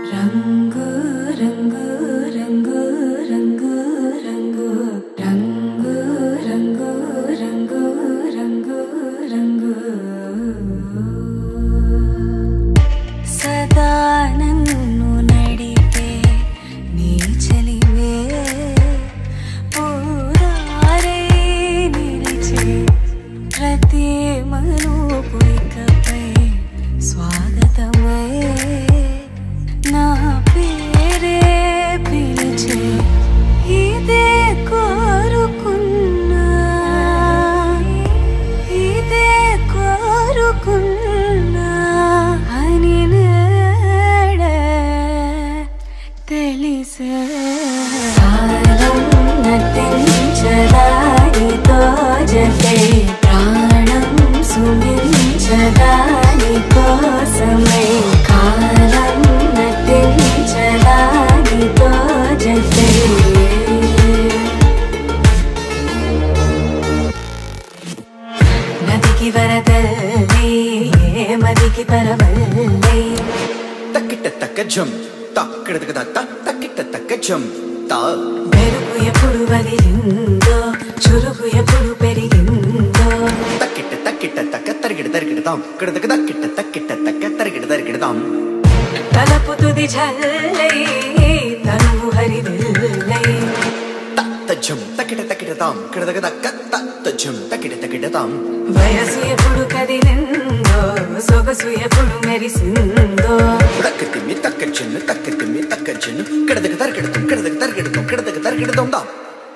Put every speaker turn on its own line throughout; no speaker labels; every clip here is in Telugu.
రంగు రంగు రంగు రంగు రంగు రంగు రంగు రంగు రంగు రంగు సదా నన్ను నడిపే నీ చలివే పూరారే నిలిచే ప్రతి మలుపు ఇకపై స్వాగతమై నా పేరే పిలిచే ఇదే కోరుకున్నా ఇదే కోరుకున్నా అని నేడే తెలిసే కాలం నటించదానితో జతే ప్రాణం సుమించదాని కోసమై కాలం నటించదానితో జతే నదికి వరదల్లి మదికి పరవల్లి
తక్కిట తక్క జం తక్కడ తక్క త తక్కిట తక్క జం తా
మెరుపు ఎప్పుడు వదిలిందో చురుకు ఎప్పుడు పెరిగిందో
తక్కిట తక్కిట తక్క తరిగిడ తరిగిడతాం ఇక్కడ తక్క తక్కిట తక్కిట తక్క తరిగిడ తరిగిడతాం
తలపు తుది జల్లై తనువు హరివిల్లై
తత్త జం తక్కిట తక్కిడతాం ఇక్కడ తక్క తక్క తత్త జం తక్కిట తక్కిడతాం
వయసు ఎప్పుడు కదిలిందో సొగసు ఎప్పుడు మెరిసిందో
తక్క తిమ్మి తక్క చెన్ను తక్క తిమ్మి తక్క చెన్ను ఇక్కడ తక్క తరిగిడతాం ఇక్కడ తక్క తరిగిడతాం ఇక్కడ తక్క తరిగిడతాం దా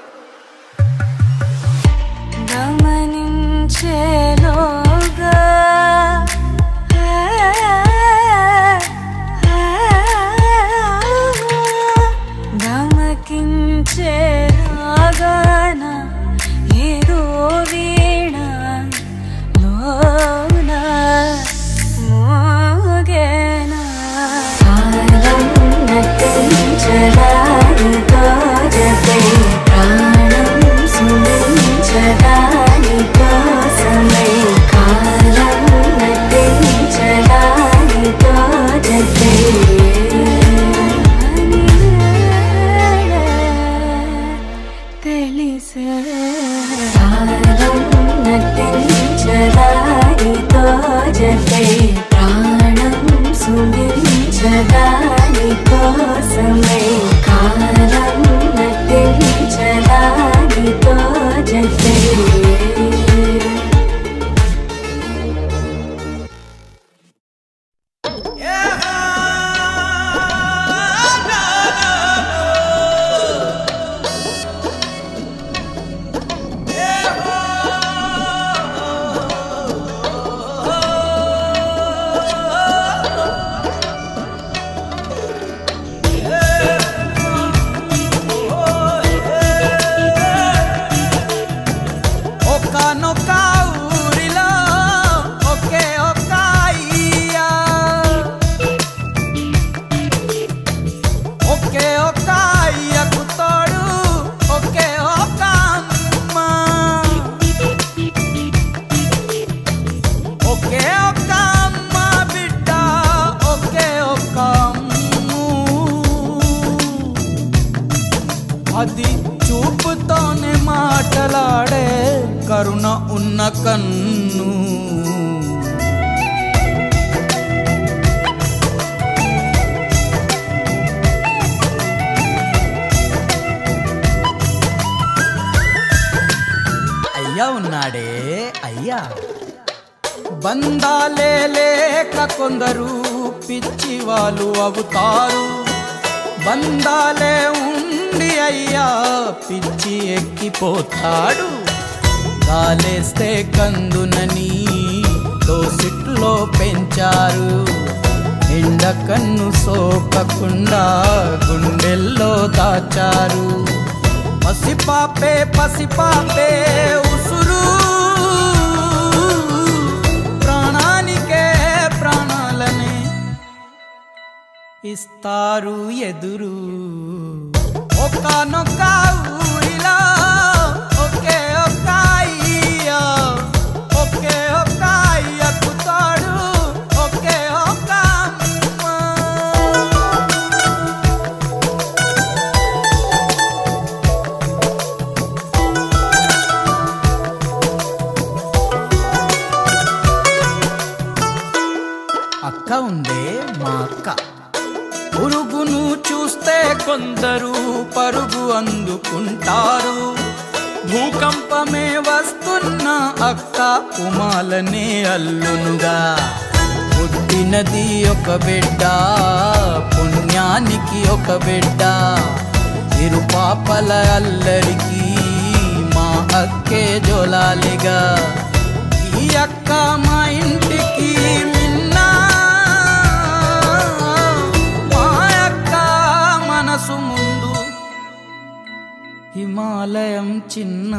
గమనించేలోగా గమకించేలాగాన ఏదో వీణ లోన మోగేనా కాలం నటించడానితో జతే ప్రాణం సుమించడాని కోసమై కాలం నటించడానితో జతే తెలిసే కాలం నటించడానితో జతే ప్రాణం సుమించడాని కోసమై కాలం నటించడానితో జతే
ఒకానొక ఊరిలో ఒకే ఒక అయ్య ఒకే ఒక అయ్యకు తోడు ఒకే ఒక అమ్మ ఒకే ఒక అమ్మ బిడ్డ ఒకే ఒక అమ్ము అది చూపుతోనే మాటలాడే కరుణ ఉన్న కన్ను అయ్యా ఉన్నాడే అయ్యా బంధాలే లేక కొందరు పిచ్చి వాళ్ళు అవుతారు బంధాలే ఉండి అయ్యా పిచ్చి ఎక్కిపోతాడు కాలేస్తే కందునని దోసిట్లో పెంచారు ఎండ కన్ను సోకకుండా గుండెల్లో దాచారు పసిపాపే పసిపాపే ఉసురు ప్రాణానికే ప్రాణాలనే ఇస్తారు ఎదురు ఒకనొక ఊరిలో ఒకే ఒక అయ్య ఒకే ఒక అయ్యకు తోడు ఒకే ఒక అమ్మ పురుగును చూస్తే కొందరు పరుగు అందుకుంటారు భూకంపమే వస్తున్న అక్క ఉమాలనే అల్లునుగా పుట్టినది ఒక బిడ్డ పుణ్యానికి ఒక బిడ్డ ఇరు పాపల అల్లరికి మా అక్కే జోలాలిగా ఈ అక్క మా ఇంటికి మిన్నా మా అక్క మనసు ముందు హిమాలయం చిన్న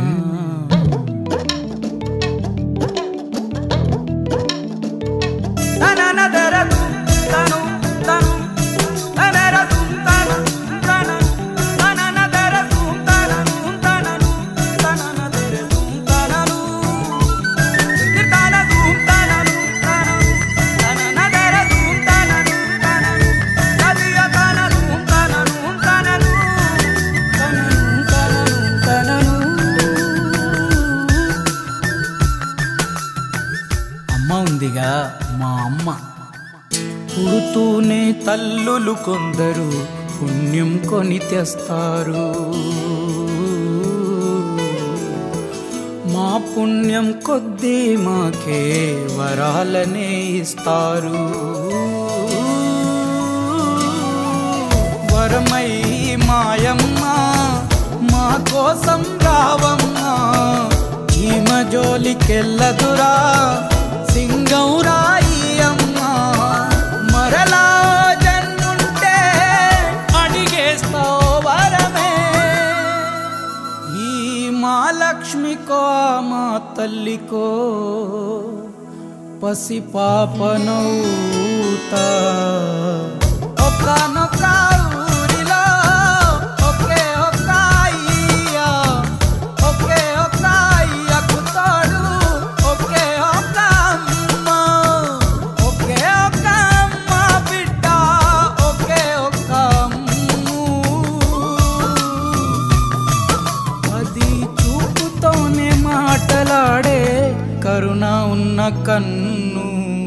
తననదరదు తను తను తనరదు తను తను తననదరదు తనను తనను తననదరదు తనను తనదు తనను తనను తననదరదు తనను తనను తదియ తనను తనను తనను తనను తనను తనను అమ్మ ఉందిగా మా అమ్మ పుడుతూనే తల్లులు కొందరు పుణ్యం కొని తెస్తారు మా పుణ్యం కొద్దీ మాకే వరాలనే ఇస్తారు వరమై మాయమ్మ మా కోసం రావమ్మా చీమ జోలికెళ్ళదురా సింగౌరాయి అమ్మ మరలా జన్ముంటే అడిగేస్తావు వరమే ఈ మా లక్ష్మికో మా తల్లికో పసి పాపనౌతా ఒక్కనొక్క ఊరిలో ఒకే ఒక్క అయ్య ఒకే ఒక్క అయ్యకు తోడు ఒకే ఒక్క అమ్మ ఒకే ఒక్క అమ్మ బిడ్డ ఒకే ఒక్క అమ్ము అది చూపుతోనే మాటలాడే కరుణ ఉన్న కన్ను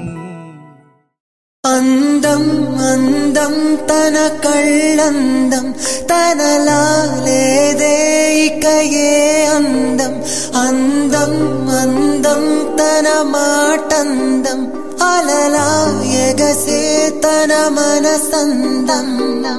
అందం అందం తన కళ్ళందం తనలా లేదే ఇక ఏ అందం అందం అందం తన మాటందం అలలా ఎగసే తన మనసందం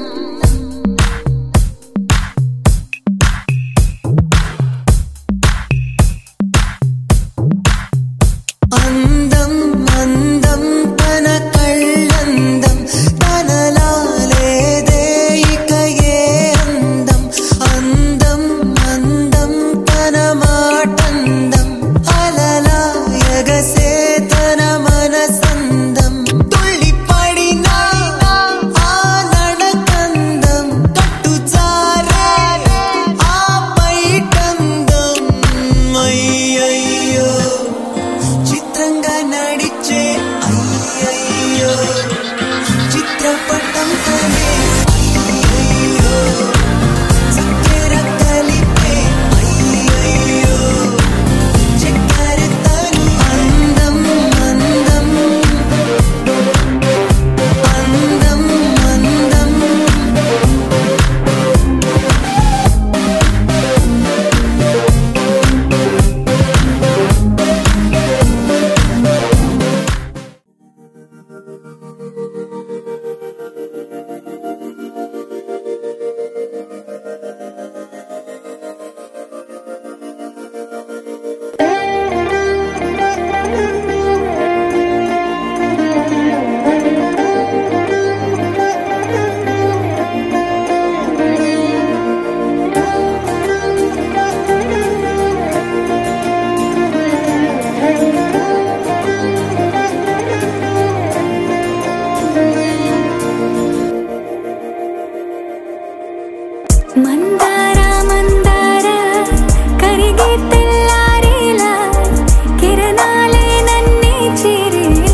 అందం అందం తన కళ్ళందం తనలా లేదే ఇక ఏ అందం అందం అందం తన మాటందం అలలా ఎగసే తన మనసందం తుళ్ళి పడిన ఆ నడకందం కట్టు జారే ఆ బయటందం అయ్యయ్యో చిత్రంగా నడిచే అయ్యయ్యో చిత్రపటం తనే అయ్యయ్యో చక్కెర కలిపే అయ్యయ్యో చక్కెర తను అందం అందం అందం అందం
ಮಂದಾರ ಮಂದಾರ ಕರಿಗೆ ತೆಲ್ಲಾರಿಲ ಕಿರಣಾಲೆ ನನ್ನೆ ಚಿರಿಲ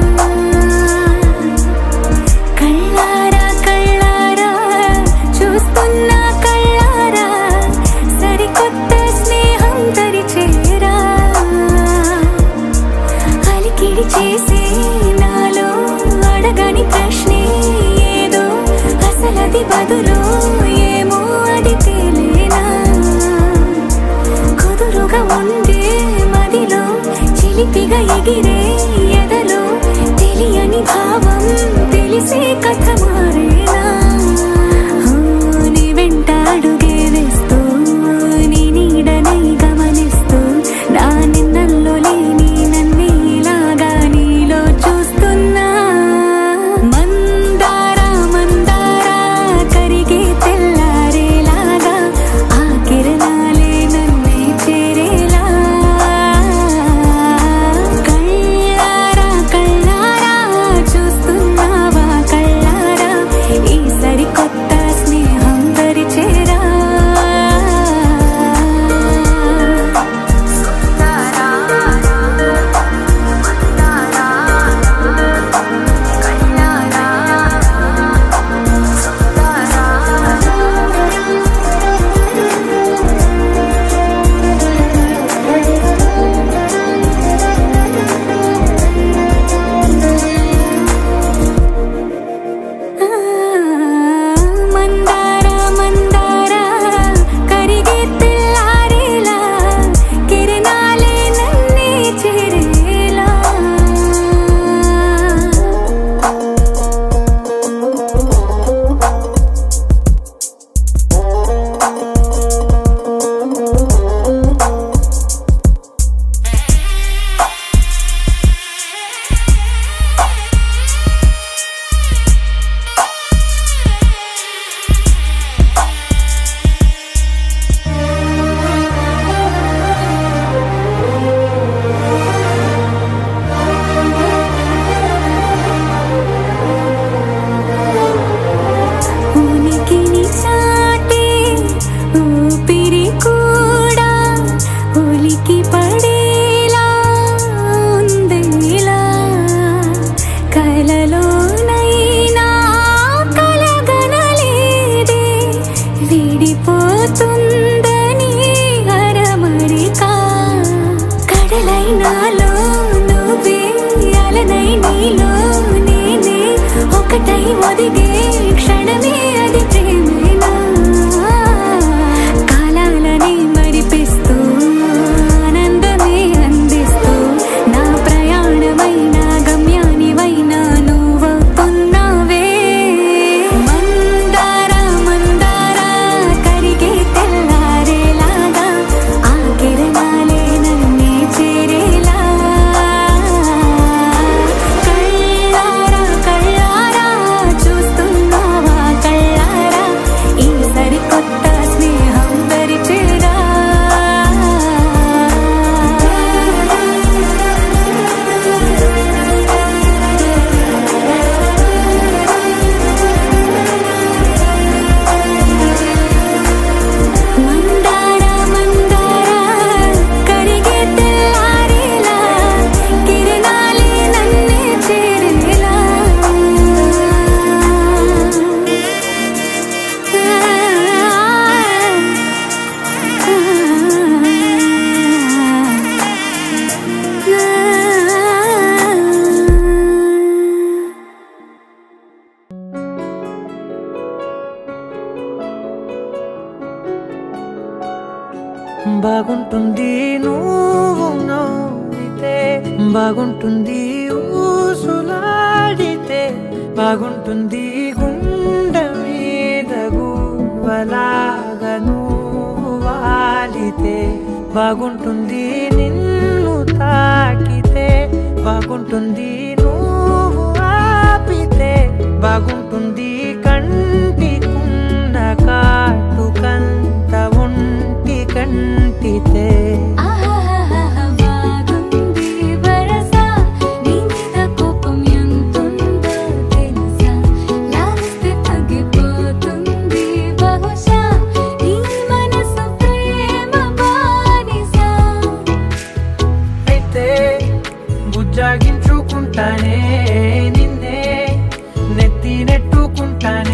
కళ్ళార కళ్ళార చూస్తున్న కళ్ళార సరికొత్త స్నేహం తరిచేరా అలికిడి చేసే నాలో అడగని ప్రశ్నే ఏదో మారేనా ఓ, నీ వెంట అడుగే వేస్తూ నీ నీడనై గమనిస్తూ నా నిన్నల్లో లేని నన్నే ఇలాగా నీలో చూస్తున్నా మందార మందార కరిగే తెల్లారేలాగా ఆ కిరణాలే నన్నే చేరేలా కళ్ళారా కళ్ళారా చూస్తున్నావా కళ్ళారా ఈ సరికొత్త స్నేహం పరిచేరా మందార మందార కరిగే తెల్లారేలా కిరణాలే నన్నే చేరేలా ఉనికిని చాటే ఊపిరి కూడా ఉలికి పడేలా ఉందిలా కలలోనైనా కలగనలేదే విడిపోతుందని అరమరికా కడలైనాలో నువ్వే అలనై నీలో నేనే ఒకటై ఒదిగే క్షణమే అది ప్రేమేనా కాలాలని మరిపిస్తూ ఆనందమే అందిస్తూ నా ప్రయాణమైన గమ్యానివైనా నువ్వవుతున్నావే మందార మందార కరిగే తెల్లారేలాగా ఆ కిరణాలే నన్నే చేరేలా కళ్ళారా కళ్ళారా చూస్తున్నావా కళ్ళారా ఈ సరికొత్త స్నేహం పరిచేరా మందార మందార కరిగే తెల్లారేలా కిరణాలే నన్నే చేరేలా
బాగుంటుంది నువ్వు నవ్వితే బాగుంటుంది ఊసులాడితే బాగుంటుంది గుండె మీద గువ్వలాగా నువ్వు వాలితే బాగుంటుంది నిన్ను తాకితే బాగుంటుంది నువ్వు ఆపితే బాగుంటుంది కంటికున్న కాటుకంత ఒంటి కంటితే
బాగుంది వరస నీ మీద కోపం ఎంతుందో తెలుసా లాస్ట్ తగ్గిపోతుంది బహుశా నీ మనసు ప్రేమ బానిసా
అయితే బుజ్జాగించుకుంటానే నిన్నే నెత్తి నెట్టుకుంటానే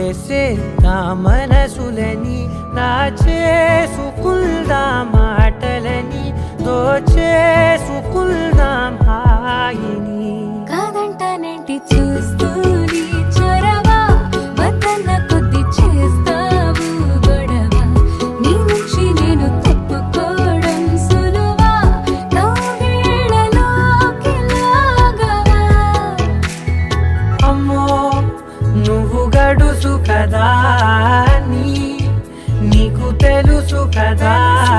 వెలివేసేదా మనసులని దాచేసుకుందా మాటలని దోచేసుకుందాం హాయిని
కాదంటానేంటి చూస్తూని చొరవ వద్దన్న కొద్ది చేస్తావు గొడవ నీ నుంచి నేను తప్పుకోవడం సులువా నవ్వేళ్ళలోకి లాగవా
అమ్మో నువ్వు గడుసు కదా నీ నీకు తెలుసు కదా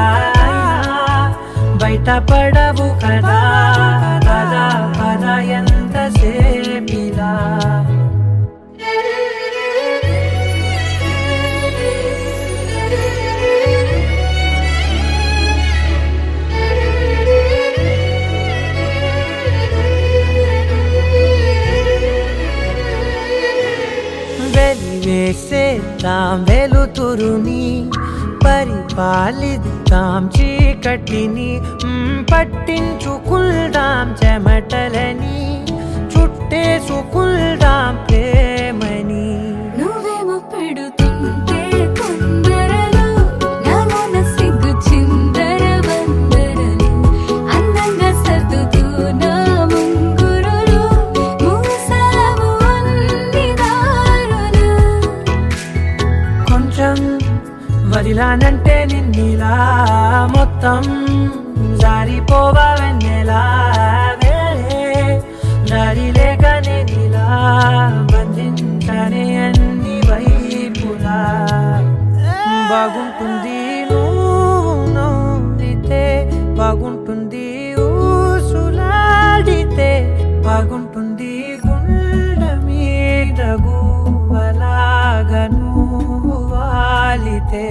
బయట పడవు కదా పద పద ఎంత సేపిలా వెలివేసేద్దాం వెలుతురుని పరిపాలిద్దాం చీకటిని మ్, పట్టించుకుందాం చెమటలని చుట్టేసుకుందాం ప్రేమని
నువ్వేమో పెడుతుంటే కొందరలు నాలోన సిగ్గు చిందర వందరలు అందంగా సర్దుతూ నా ముంగురులు మూసావు అన్ని దారులు
కొంచెం వదిలానంటే నిన్నిలా మొత్తం జారిపోవా వెన్నెలా వేరే దారి లేక నేనిలా బంధించనే అన్ని వైపులా బాగుంటుంది నువ్వు నవ్వితే బాగుంటుంది ఊసులాడితే బాగుంటుంది గుండె మీద గువ్వలాగా నువ్వు వాలితే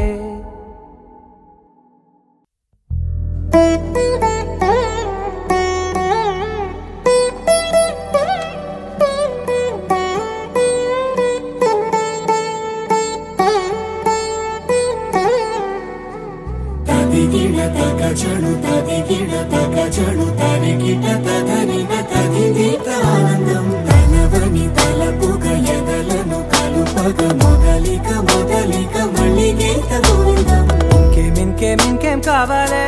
ತದಿಗಿಡ ತಗ ಚಣು ತದಿಗಿಡ ತಗ ಚಣು ತರಿಗಿಟ ತದರಿನ ತದಿದೀಟ ఆనందం తనవని తలపుగ ఎదలను కలుపగ మొదలిక మొదలిక మళ్ళీ గీత గోవిందం
ఇంకేం ఇంకేం ఇంకేం కావాలే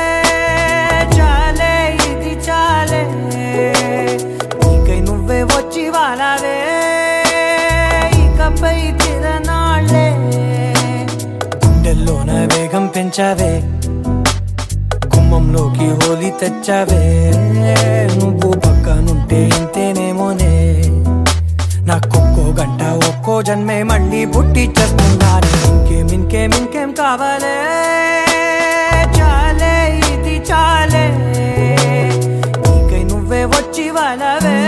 చాలే ఇది చాలే నీకై నువ్వే వచ్చి వాలావే ఇకపై తిరనాళ్ళే గుండెల్లోన వేగం పెంచావే గుమ్మంలోకి హోలీ తెచ్చావే నువ్వు పక్కనుంటే ఇంతేనేమోనే నాకొక్కో గంట ఒక్కో జన్మే మళ్ళీ పుట్టి చేస్తున్నాను ఇంకేం ఇంకేం ఇంకేం కావాలే చాలే ఇది చాలే నీకై నువ్వే వచ్చి వాళ్ళవే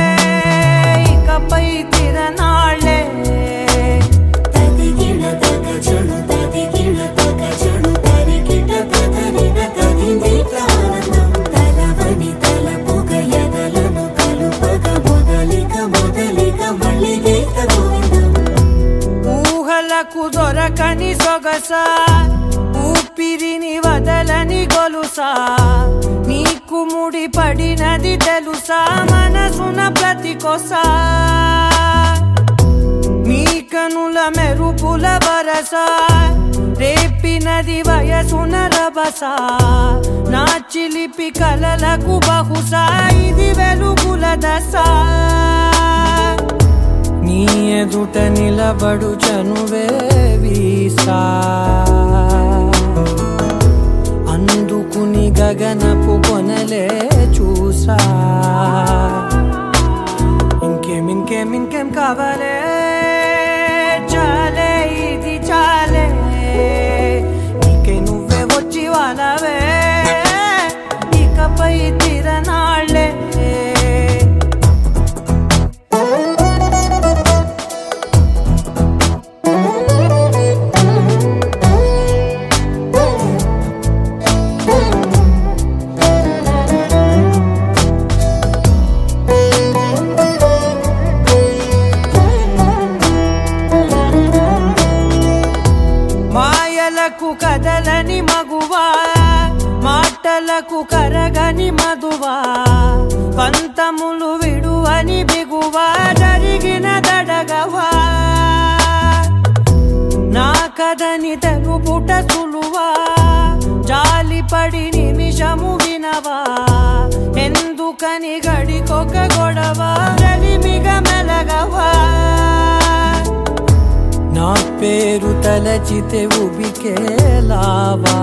ఇకపై తిరనాళ్ళే
తదిగిడ తగ చణు తదిగిడ తగ చణు తరిగిట తదరిన తదిదీట ఆనందం తలవని తలపుగ ఎదలను కలుపగ మొదలిక మొదలిక మళ్ళీ గీత గోవిందం
ఊహలకు దొరకని సొగస ఊపిరిని వదలని గొలుసా నీకు ముడి పడినది తెలుసా మనసున ప్రతి కొసా నీ కనుల మెరుపుల వరస రేపినది వయసున రభస నా చిలిపి కలలకు బహుశా ఇది వెలుగుల దశ నీ ఎదుట నిలబడు చనువే వీసా అందుకుని గగనపు కొనలే చూసా ఇంకేం ఇంకేం ఇంకేం కావాలే చాలే ఇది చాలే నీకే నువ్వే వచ్చి వాళ్ళవే ఇకపై తిరనాళ్ళే
ఆ
కాదని తెలుపుట సులువా జాలిపడి నిమిషము వినవా ఎందుకని గడికొక గొడవ రవిమిగ మెలగవా నా పేరు తలచితే ఉబికేలావా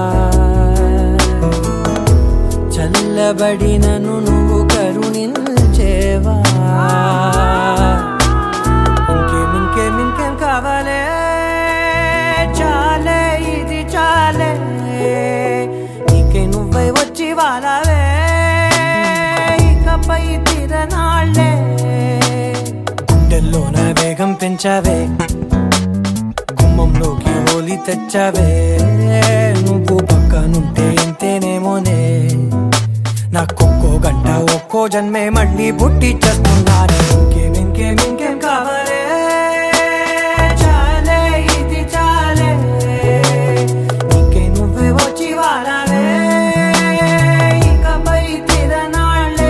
చల్లబడినను నువ్వు కరుణించేవా ఇంకేం ఇంకేం ఇంకేం కావాలే చాలే ఇది చాలే నీకే నువ్వే వచ్చి వాలావే ఇకపై తిరనాళ్ళే గుండెల్లోన వేగం పెంచావే గుమ్మంలోకి హోలీ తెచ్చావే నువ్వు పక్కనుంటే ఇంతేనేమోనే నాకొక్కో గంట ఒక్కో జన్మే మళ్ళీ పుట్టి చేస్తున్నారే ఇంకేం ఇంకేం ఇంకేం కావాలే చాలే ఇది చాలే నీకే నువ్వే వచ్చి వారాలే ఇకపై తిరనాళ్ళే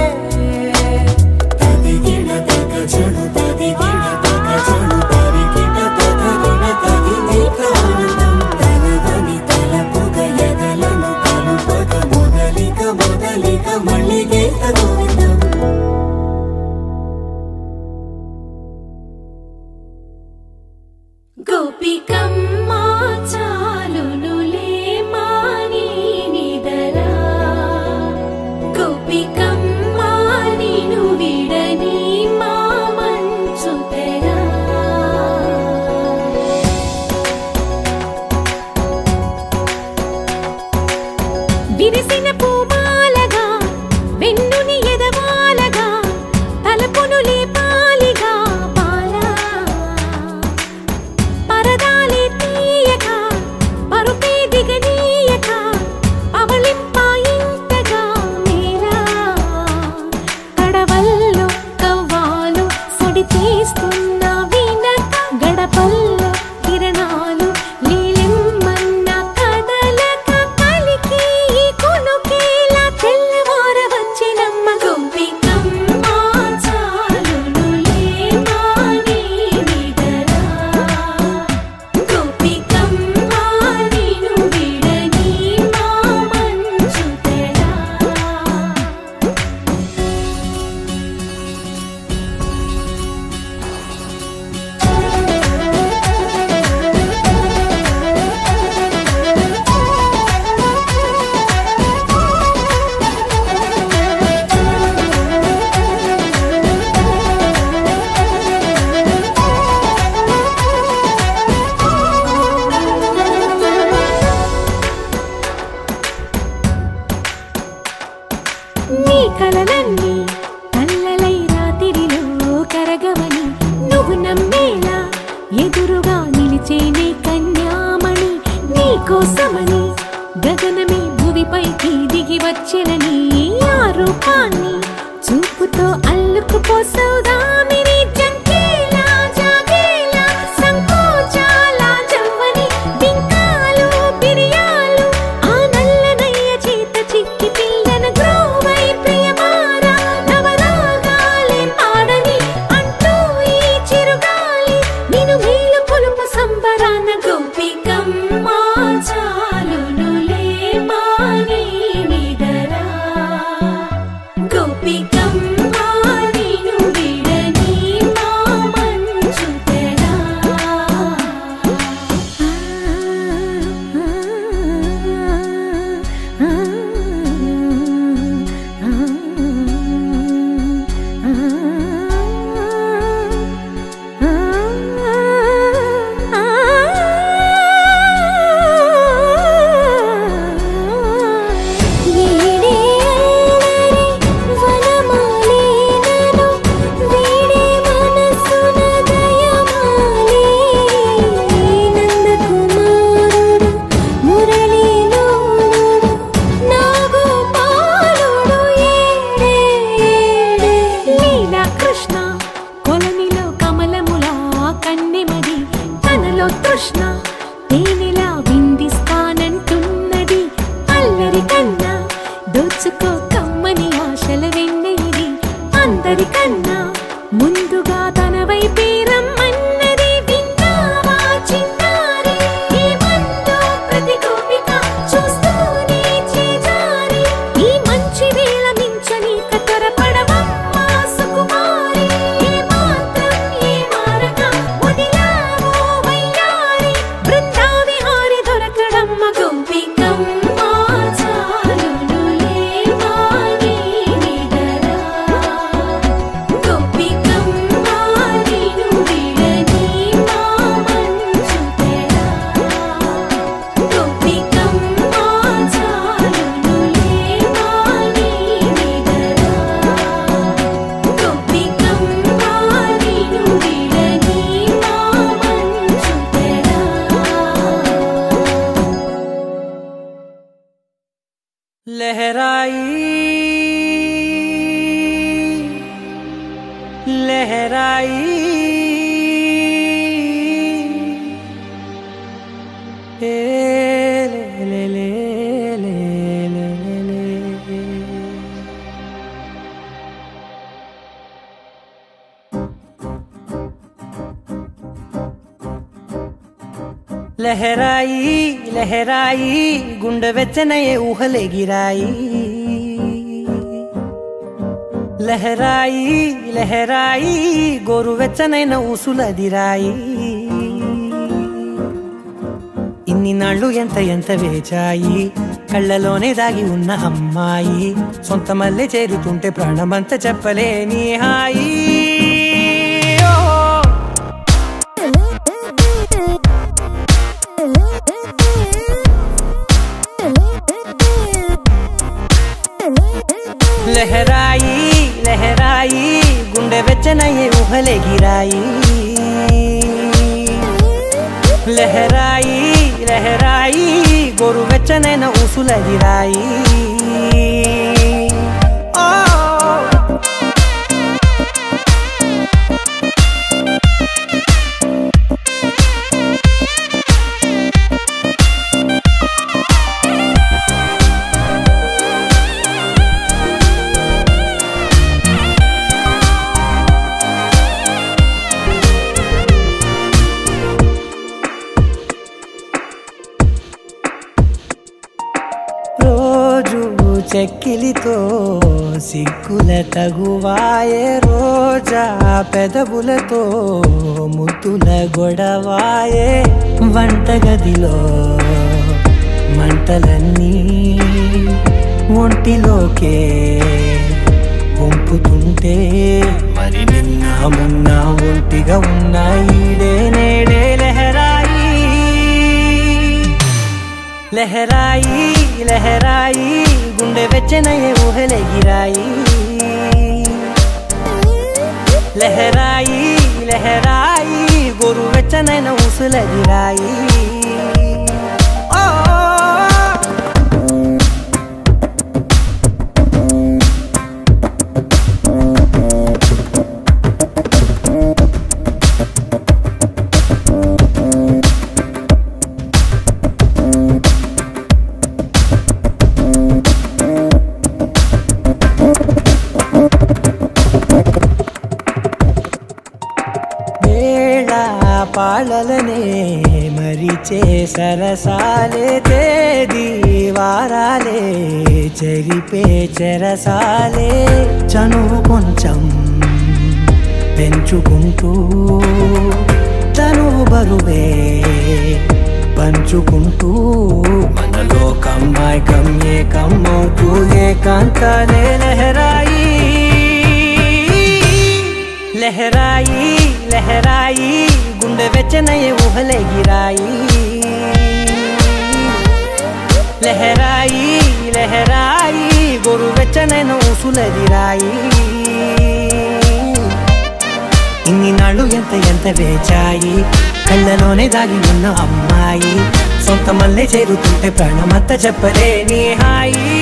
తదిగిన తగ చెడు తదిగిన తగ చెడు తరిగిన తగరిన తగింది ప్రాణం తలవని తలపుగ ఎదలను కలుపగ మొదలిక మొదలిక మళ్ళీ గోవిందం
గోపికమ్మ చాలునులే మాని నిదరా గోపికమ్మ నిను విడని మా మంచు తెరా విరిసిన పూమాలగా వెన్నుని ఎదవాలగా తలపును లేపాలిగా పాలా పరదాలే తీయక పరుపే దిగనీయక పవళింపాయింతగా మేరా కడవల్లో కవ్వాలు సడి చేస్తున్న వీణత గడపల్లో కిరణాలు నీలిమ్మన్న కదలక కలికి ఈ కొనుకేలా తెల్లవార వచ్చినమ్మ గోపికమ్మ చాలునులే మాని నిదరా గోపికమ్మ నిను విడని మా మంచు తెరా నీ కలలన్నీ కల్లలై రాతిరిలో కరగవని నువ్వు నమ్మేలా ఎదురుగా నిలిచేనే కన్యామణి నీ కోసమని గగనమే భువిపైకి దిగి వచ్చెనని ఆ రూపాన్ని చూపుతో అల్లుకుపోసౌదామిని జంకేలా జాగేలా సంకోచాల జవ్వని బింకాలు బిరియాలు ఆ నల్లనయ్య చేత చిక్కి పిల్లన గ్రోవై ప్రియమారా నవరాగాలే పాడని అంటూ ఈ చిరుగాలి నిను మేలు కొలుపు సంబరాన గోపికమ్మ చాలునులే మాని నిదరా
लहराई लहराई ए ले ले ले ले ले ले ले లహరాయి లహరాయి గుండె వెచ్చనయే ఊహలే గిరాయి లహరాయి లహరాయి గోరు వెచ్చనైన ఊసులదిరాయి ఇన్ని నాళ్ళు ఎంత ఎంత వేచాయి కళ్ళలోనే దాగి ఉన్న అమ్మాయి సొంత మల్లె చేరుతుంటే ప్రాణమంత చెప్పలేని హాయి ఓ లహరాయి లహరాయి గుండె వెచ్చనయ్యే ఊహలే గిరాయి లహరాయి లహరాయి గోరు వెచ్చనైన ఊసులగిరాయి ఓ రోజు చెక్కిలితో సిగ్గుల తగువాయే రోజా పెదవులతో ముద్దుల గొడవాయే వంటగదిలో మంటలన్నీ ఒంటిలోకే వంపుతుంటే మరి నిన్న మొన్న ఒంటిగా ఉన్న ఈడే నేడే లహరాయి లహరాయి లహరాయి గుండె వెచ్చనయ్యే ఊహలెగిరాయి లహరాయి లహరాయి గోరు వెచ్చనైన ఊసులగిరాయి ఓ వేళ పాలలనే మరిచే సరసాలే తేదీ వారాలే చెరిపే చెరసాలే చనువు కొంచెం పెంచుకుంటూ తనువు బరువే పంచుకుంటూ మనలో కమ్మాయి కమ్మే కమ్మవుతూ ఏకాంతాలే లహరాయి లహరాయి లహరాయి గుండె వెచ్చనయ్యే ఊహలెగిరాయి లహరాయి లహరాయి గోరు వెచ్చనైన ఊసులదిరాయి ఇన్ని నాళ్ళు ఎంత ఎంత వేచాయి కళ్ళలోనే దాగి ఉన్న అమ్మాయి సొంత మల్లె చేరుతుంటే ప్రాణమంతా చెప్పలేని హాయి